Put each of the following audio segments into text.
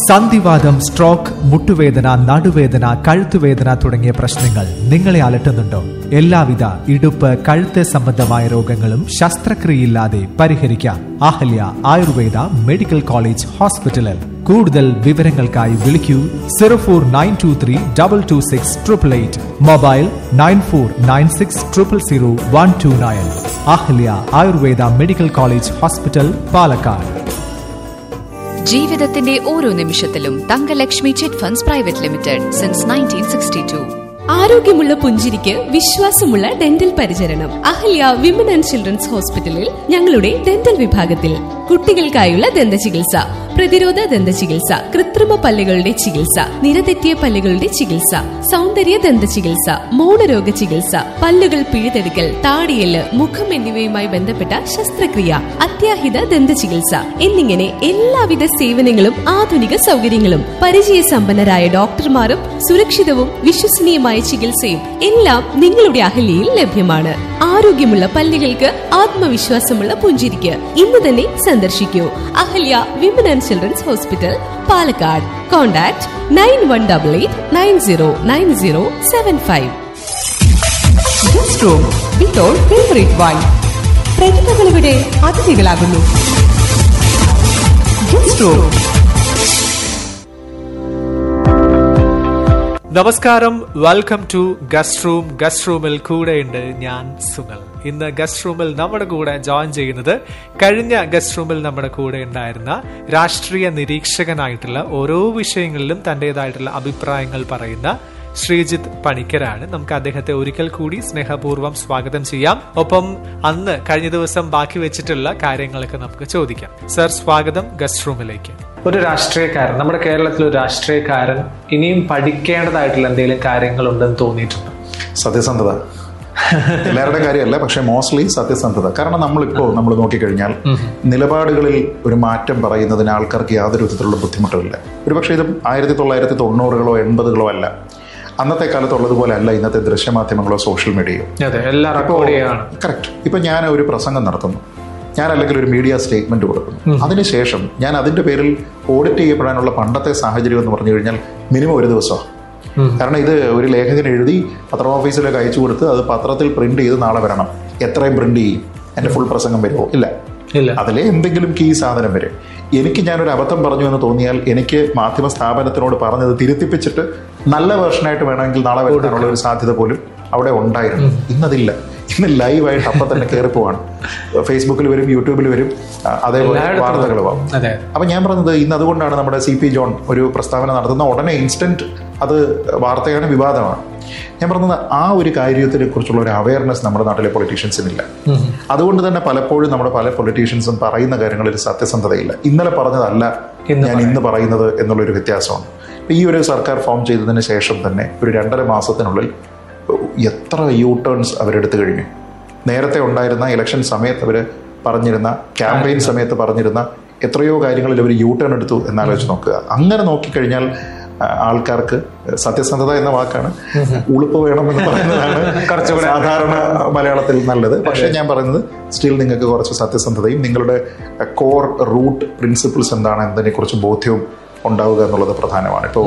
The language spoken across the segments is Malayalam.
സന്ധിവാദം സ്ട്രോക്ക് മുട്ടുവേദന നടുവേദന കഴുത്തുവേദന തുടങ്ങിയ പ്രശ്നങ്ങൾ നിങ്ങളെ അലട്ടുന്നുണ്ടോ എല്ലാവിധ ഇടുപ്പ് കഴുത്ത് സംബന്ധമായ രോഗങ്ങളും ശസ്ത്രക്രിയയില്ലാതെ പരിഹരിക്കാം അഹല്യ ആയുർവേദ മെഡിക്കൽ കോളേജ് ഹോസ്പിറ്റലിൽ കൂടുതൽ വിവരങ്ങൾക്കായി വിളിക്കൂ zero four nine two three double two six triple eight mobile nine four nine six triple zero one two nine Ahalya Ayurveda medical college hospital Palakkad ജീവിതത്തിന്റെ ഓരോ നിമിഷത്തിലും Thankalakshmi chit funds private limited since nineteen sixty two ആരോഗ്യമുള്ള പുഞ്ചിരിക്ക് വിശ്വാസമുള്ള ഡെന്റൽ പരിചരണം അഹല്യ വിമൻ ആൻഡ് ചിൽഡ്രൻസ് ഹോസ്പിറ്റലിൽ ഞങ്ങളുടെ ഡെന്റൽ വിഭാഗത്തിൽ കുട്ടികൾക്കായുള്ള ദന്ത ചികിത്സ പ്രതിരോധ ദന്ത ചികിത്സ കൃത്രിമ പല്ലുകളുടെ ചികിത്സ നിരതെറ്റിയ പല്ലുകളുടെ ചികിത്സ സൗന്ദര്യ ദന്ത ചികിത്സ മൗനരോഗ ചികിത്സ പല്ലുകൾ പിഴുതെടുക്കൽ താടിയല് മുഖം എന്നിവയുമായി ബന്ധപ്പെട്ട ശസ്ത്രക്രിയ അത്യാഹിത ദന്ത ചികിത്സ എന്നിങ്ങനെ എല്ലാവിധ സേവനങ്ങളും ആധുനിക സൗകര്യങ്ങളും പരിചയസമ്പന്നരായ ഡോക്ടർമാരും സുരക്ഷിതവും വിശ്വസനീയമായ ചികിത്സയും എല്ലാം നിങ്ങളുടെ അഹല്യയിൽ ലഭ്യമാണ് ആരോഗ്യമുള്ള പല്ലുകൾക്ക് ആത്മവിശ്വാസമുള്ള പുഞ്ചിരിക്ക് ഇന്ന് തന്നെ സന്ദർശിക്കൂ Ahalya women and children's hospital Palakkad contact nine one double eight nine zero nine zero seven five guest room വിത്തോൾ ഫേവറേറ്റ് വൈൻ പ്രതിഭകളിവിടെ അതിഥികളാകുന്നു ഗസ്റ്റ് റൂം നമസ്കാരം welcome to guest room guest റൂമിൽ കൂടെയുണ്ട് ഞാൻ സുമൽ ഇന്ന് ഗസ്റ്റ് റൂമിൽ നമ്മുടെ കൂടെ ജോയിൻ ചെയ്യുന്നത് കഴിഞ്ഞ ഗസ്റ്റ് റൂമിൽ നമ്മുടെ കൂടെ ഉണ്ടായിരുന്ന രാഷ്ട്രീയ നിരീക്ഷകനായിട്ടുള്ള ഓരോ വിഷയങ്ങളിലും തന്റേതായിട്ടുള്ള അഭിപ്രായങ്ങൾ പറയുന്ന ശ്രീജിത്ത് പണിക്കരാണ് നമുക്ക് അദ്ദേഹത്തെ ഒരിക്കൽ കൂടി സ്നേഹപൂർവ്വം സ്വാഗതം ചെയ്യാം ഒപ്പം അന്ന് കഴിഞ്ഞ ദിവസം ബാക്കി വെച്ചിട്ടുള്ള കാര്യങ്ങളൊക്കെ നമുക്ക് ചോദിക്കാം സർ സ്വാഗതം ഗസ്റ്റ് റൂമിലേക്ക് ഒരു രാഷ്ട്രീയക്കാരൻ നമ്മുടെ കേരളത്തിൽ ഒരു രാഷ്ട്രീയക്കാരൻ ഇനിയും പഠിക്കേണ്ടതായിട്ടുള്ള എന്തെങ്കിലും കാര്യങ്ങളുണ്ടെന്ന് തോന്നിയിട്ടുണ്ട് സത്യസന്ധത എല്ലാവരുടെ കാര്യമല്ല പക്ഷെ മോസ്റ്റ്ലി സത്യസന്ധത കാരണം നമ്മളിപ്പോ നമ്മൾ നോക്കിക്കഴിഞ്ഞാൽ നിലപാടുകളിൽ ഒരു മാറ്റം പറയുന്നതിന് ആൾക്കാർക്ക് യാതൊരു വിധത്തിലുള്ള ബുദ്ധിമുട്ടുമില്ല ഒരുപക്ഷെ ഇത് ആയിരത്തി തൊള്ളായിരത്തി തൊണ്ണൂറുകളോ എൺപതുകളോ അല്ല അന്നത്തെ കാലത്തുള്ളതുപോലെ അല്ല ഇന്നത്തെ ദൃശ്യമാധ്യമങ്ങളോ സോഷ്യൽ മീഡിയയോ അതെ എല്ലാം റെക്കോർഡ് ചെയ്യാണ് കറക്റ്റ് ഇപ്പൊ ഞാൻ ഒരു പ്രസംഗം നടത്തുന്നു ഞാൻ അല്ലെങ്കിൽ ഒരു മീഡിയ സ്റ്റേറ്റ്മെന്റ് കൊടുക്കുന്നു അതിനുശേഷം ഞാൻ അതിന്റെ പേരിൽ ഓഡിറ്റ് ചെയ്യപ്പെടാനുള്ള പണ്ടത്തെ സാഹചര്യം എന്ന് പറഞ്ഞു കഴിഞ്ഞാൽ മിനിമം ഒരു ദിവസമാണ് കാരണം ഇത് ഒരു ലേഖകൻ എഴുതി പത്ര ഓഫീസിലേക്ക് അയച്ചു കൊടുത്ത് അത് പത്രത്തിൽ പ്രിന്റ് ചെയ്ത് നാളെ വരണം എത്രയും പ്രിന്റ് ചെയ്യും എന്റെ ഫുൾ പ്രസംഗം വരുമോ ഇല്ല ഇല്ല അതിലെ എന്തെങ്കിലും കീ സാധനം വരെ എനിക്ക് ഞാനൊരു അബദ്ധം പറഞ്ഞു എന്ന് തോന്നിയാൽ എനിക്ക് മാധ്യമ സ്ഥാപനത്തിനോട് പറഞ്ഞത് തിരുത്തിപ്പിച്ചിട്ട് നല്ല വേർഷനായിട്ട് വേണമെങ്കിൽ നാളെ വരുത്താനുള്ള ഒരു സാധ്യത പോലും അവിടെ ഉണ്ടായിരുന്നു ഇന്നതില്ല ഇന്ന് ലൈവായിട്ട് അപ്പം തന്നെ കയറിപ്പോവാണ് ഫേസ്ബുക്കിൽ വരും യൂട്യൂബിൽ വരും ആ, അതേപോലെ എല്ലായിടത്തും വാർത്തകളുമാവും അതെ അപ്പൊ ഞാൻ പറഞ്ഞത് ഇന്ന് അതുകൊണ്ടാണ് നമ്മുടെ സി പി ജോൺ ഒരു പ്രസ്താവന നടത്തുന്ന ഉടനെ ഇൻസ്റ്റന്റ് അത് വാർത്തയാണ് വിവാദമാണ് ഞാൻ പറഞ്ഞത് ആ ഒരു കാര്യത്തിനെ കുറിച്ചുള്ള ഒരു അവയർനെസ് നമ്മുടെ നാട്ടിലെ പൊളിറ്റീഷ്യൻസിനില്ല അതുകൊണ്ട് തന്നെ പലപ്പോഴും നമ്മുടെ പല പൊളിറ്റീഷ്യൻസും പറയുന്ന കാര്യങ്ങളിൽ സത്യസന്ധതയില്ല ഇന്നലെ പറഞ്ഞതല്ല ഞാൻ ഇന്ന് പറയുന്നത് എന്നുള്ളൊരു വ്യത്യാസമാണ് ഇപ്പൊ ഈ ഒരു സർക്കാർ ഫോം ചെയ്തതിന് ശേഷം തന്നെ ഒരു രണ്ടര മാസത്തിനുള്ളിൽ എത്ര യൂ ടേൺസ് അവരെടുത്തു കഴിഞ്ഞു നേരത്തെ ഉണ്ടായിരുന്ന ഇലക്ഷൻ സമയത്ത് അവർ പറഞ്ഞിരുന്ന ക്യാമ്പയിൻ സമയത്ത് പറഞ്ഞിരുന്ന എത്രയോ കാര്യങ്ങളിൽ അവർ യൂ ടേൺ എടുത്തു എന്നാലോചിച്ച് നോക്കുക അങ്ങനെ നോക്കിക്കഴിഞ്ഞാൽ ആ, ആൾക്കാർക്ക് സത്യസന്ധത എന്ന വാക്കാണ് ഉളുപ്പ് വേണമെന്ന് പറയുന്നതാണ് കുറച്ചുകൂടെ. സാധാരണ മലയാളത്തിൽ നല്ലത് പക്ഷേ ഞാൻ പറയുന്നത് സ്റ്റിൽ നിങ്ങൾക്ക് കുറച്ച് സത്യസന്ധതയും നിങ്ങളുടെ കോർ റൂട്ട് പ്രിൻസിപ്പിൾസ് എന്താണ് എന്നതിനെ കുറിച്ച് ബോധ്യവും ഉണ്ടാവുക എന്നുള്ളത് പ്രധാനമാണ് ഇപ്പോൾ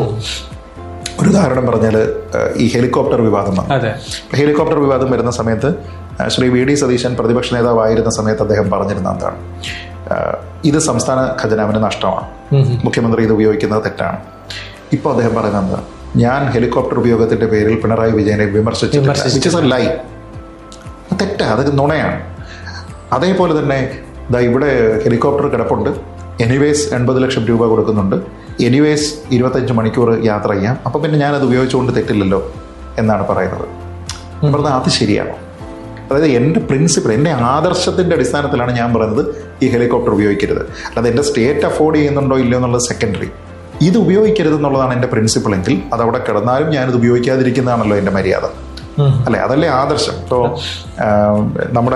ഒരു ഉദാഹരണം പറഞ്ഞാൽ ഈ ഹെലികോപ്റ്റർ വിവാദം വന്നു അതെ ഹെലികോപ്റ്റർ വിവാദം വരുന്ന സമയത്ത് ആ, ശ്രീ വി ഡി സതീശൻ പ്രതിപക്ഷ നേതാവായിരുന്ന സമയത്ത് അദ്ദേഹം പറഞ്ഞിരുന്ന എന്താണ് ആ, ഇത് സംസ്ഥാന ഖജനാവിന് നഷ്ടമാണ് മുഖ്യമന്ത്രി ഇത് ഉപയോഗിക്കുന്നത് തെറ്റാണ് ഇപ്പോൾ അദ്ദേഹം പറയുന്നത് എന്താ ഞാൻ ഹെലികോപ്റ്റർ ഉപയോഗത്തിന്റെ പേരിൽ പിണറായി വിജയനെ വിമർശിച്ചു ലൈ തെറ്റാ അത് നുണയാണ് അതേപോലെ തന്നെ ദാ ഇവിടെ ഹെലികോപ്റ്റർ കിടപ്പുണ്ട് എനിവേസ് എൺപത് ലക്ഷം രൂപ കൊടുക്കുന്നുണ്ട് എനിവേസ് ഇരുപത്തഞ്ച് മണിക്കൂർ യാത്ര ചെയ്യാം അപ്പം പിന്നെ ഞാനത് ഉപയോഗിച്ചുകൊണ്ട് തെറ്റില്ലല്ലോ എന്നാണ് പറയുന്നത് ഞാൻ പറഞ്ഞത് അത് ശരിയാണോ അതായത് എൻ്റെ പ്രിൻസിപ്പിൾ എൻ്റെ ആദർശത്തിൻ്റെ അടിസ്ഥാനത്തിലാണ് ഞാൻ പറയുന്നത് ഈ ഹെലികോപ്റ്റർ ഉപയോഗിക്കരുത് അല്ലാതെ എൻ്റെ സ്റ്റേറ്റ് അഫോർഡ് ചെയ്യുന്നുണ്ടോ ഇല്ലയോ എന്നുള്ളത് സെക്കൻഡറി ഇത് ഉപയോഗിക്കരുത് എന്നുള്ളതാണ് എൻ്റെ പ്രിൻസിപ്പിൾ എങ്കിൽ അത് അവിടെ കിടന്നാലും ഞാനിത് ഉപയോഗിക്കാതിരിക്കുന്നതാണല്ലോ എൻ്റെ മര്യാദ അല്ലെ അതല്ലേ ആദർശം ഇപ്പോൾ നമ്മുടെ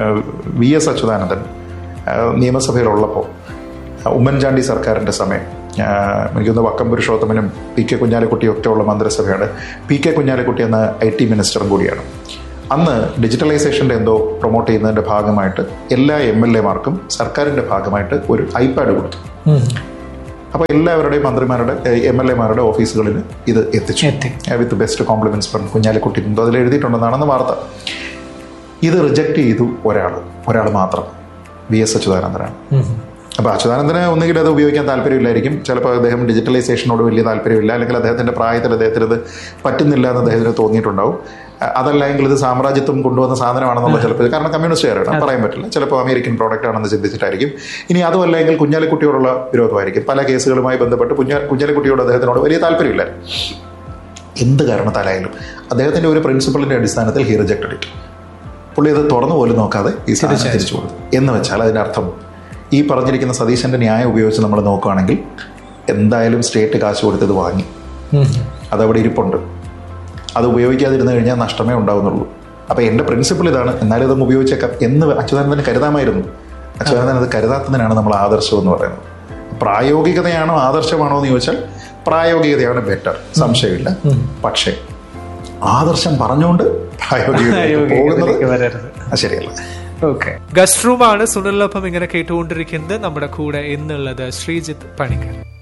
വി എസ് അച്യുതാനന്ദൻ ആ, നിയമസഭയിലുള്ളപ്പോൾ ആ, ഉമ്മൻചാണ്ടി സർക്കാരിൻ്റെ സമയം ആ, എനിക്കൊന്ന് വക്കം പുരുഷോത്തമനും പി കെ കുഞ്ഞാലിക്കുട്ടിയും ഒക്കെ ഉള്ള മന്ത്രിസഭയാണ് പി കെ കുഞ്ഞാലിക്കുട്ടി എന്ന ഐ ടി മിനിസ്റ്ററും കൂടിയാണ് അന്ന് ഡിജിറ്റലൈസേഷൻ്റെ എന്തോ പ്രൊമോട്ട് ചെയ്യുന്നതിൻ്റെ ഭാഗമായിട്ട് എല്ലാ എം എൽ എമാർക്കും സർക്കാരിൻ്റെ ഭാഗമായിട്ട് ഒരു ഐപാഡ് കൊടുത്തു അപ്പോൾ എല്ലാവരുടെയും മന്ത്രിമാരുടെ എം എൽ എമാരുടെ ഓഫീസുകളിൽ ഇത് എത്തിച്ചു എത്തി. With best compliments from Kunhalikutty എന്തോ അതിൽ എഴുതിയിട്ടുണ്ടെന്നാണെന്ന് വാർത്ത ഇത് റിജക്റ്റ് ചെയ്തു ഒരാൾ ഒരാൾ മാത്രം വി എസ് അച്യുതാനന്ദനാണ് അപ്പോൾ അച്യുതാനന്ദന് ഒന്നുകിൽ അത് ഉപയോഗിക്കാൻ താല്പര്യമില്ലായിരിക്കും ചിലപ്പോൾ അദ്ദേഹം ഡിജിറ്റലൈസേഷനോട് വലിയ താല്പര്യമില്ല അല്ലെങ്കിൽ അദ്ദേഹത്തിന്റെ പ്രായത്തിൽ അദ്ദേഹത്തിന് ഇത് പറ്റുന്നില്ല എന്ന് അദ്ദേഹത്തിന് തോന്നിയിട്ടുണ്ടാവും അ- അതല്ല എങ്കിൽ ഇത് സാമ്രാജ്യത്വം കൊണ്ടുവന്ന സാധനമാണെന്നുള്ള ചിലപ്പോൾ കാരണം കമ്മ്യൂണിസ്റ്റുകാരാണ് പറയാൻ പറ്റില്ല ചിലപ്പോൾ അമേരിക്കൻ പ്രോഡക്റ്റ് ആണെന്ന് ചിന്തിച്ചിട്ടായിരിക്കും ഇനി അതുമല്ല എങ്കിൽ കുഞ്ഞാലിക്കുട്ടിയോടുള്ള വിരോധമായിരിക്കും പല കേസുകളുമായി ബന്ധപ്പെട്ട് കുഞ്ഞ കുഞ്ഞാലിക്കുട്ടിയോട് അദ്ദേഹത്തിനോട് വലിയ താല്പര്യമില്ല എന്ത് കാരണത്താലായാലും അദ്ദേഹത്തിന്റെ ഒരു പ്രിൻസിപ്പളിന്റെ അടിസ്ഥാനത്തിൽ ഹി റിജക്റ്റഡ് ഇറ്റ് പുള്ളി അത് തുറന്നു പോലും നോക്കാതെ ഈ സാധനം തിരിച്ചു കൊടുത്തു എന്ന് വെച്ചാൽ അതിന്റെ അർത്ഥം ഈ പറഞ്ഞിരിക്കുന്ന സതീശന്റെ ന്യായം ഉപയോഗിച്ച് നമ്മൾ നോക്കുകയാണെങ്കിൽ എന്തായാലും സ്റ്റേറ്റ് കാശ് കൊടുത്തത് വാങ്ങി അതവിടെ ഇരിപ്പുണ്ട് അത് ഉപയോഗിക്കാതിരുന്നു കഴിഞ്ഞാൽ നഷ്ടമേ ഉണ്ടാവുന്നുള്ളൂ അപ്പൊ എന്റെ പ്രിൻസിപ്പിൾ ഇതാണ് എന്നാലും ഇതൊന്ന് ഉപയോഗിച്ചേക്കാം എന്ന് അച്യുതാനന്ദന് കരുതാമായിരുന്നു അച്യുതാനന്ദൻ അത് കരുതാത്തതിനാണ് നമ്മൾ ആദർശം എന്ന് പറയുന്നത് പ്രായോഗികതയാണോ ആദർശമാണോ എന്ന് ചോദിച്ചാൽ പ്രായോഗികതയാണ് ബെറ്റർ സംശയമില്ല പക്ഷേ ആദർശം പറഞ്ഞുകൊണ്ട് പ്രായോഗികത പോകുന്നത് പ്രായോഗികതയിലേക്ക് വരരുത് അത് ശരിയല്ല ഓക്കെ ഗസ്റ്റ് റൂമാണ് സുനിലിനൊപ്പം ഇങ്ങനെ കേട്ടുകൊണ്ടിരിക്കുന്നത് നമ്മുടെ കൂടെ എന്നുള്ളത് ശ്രീജിത്ത് പണിക്കർ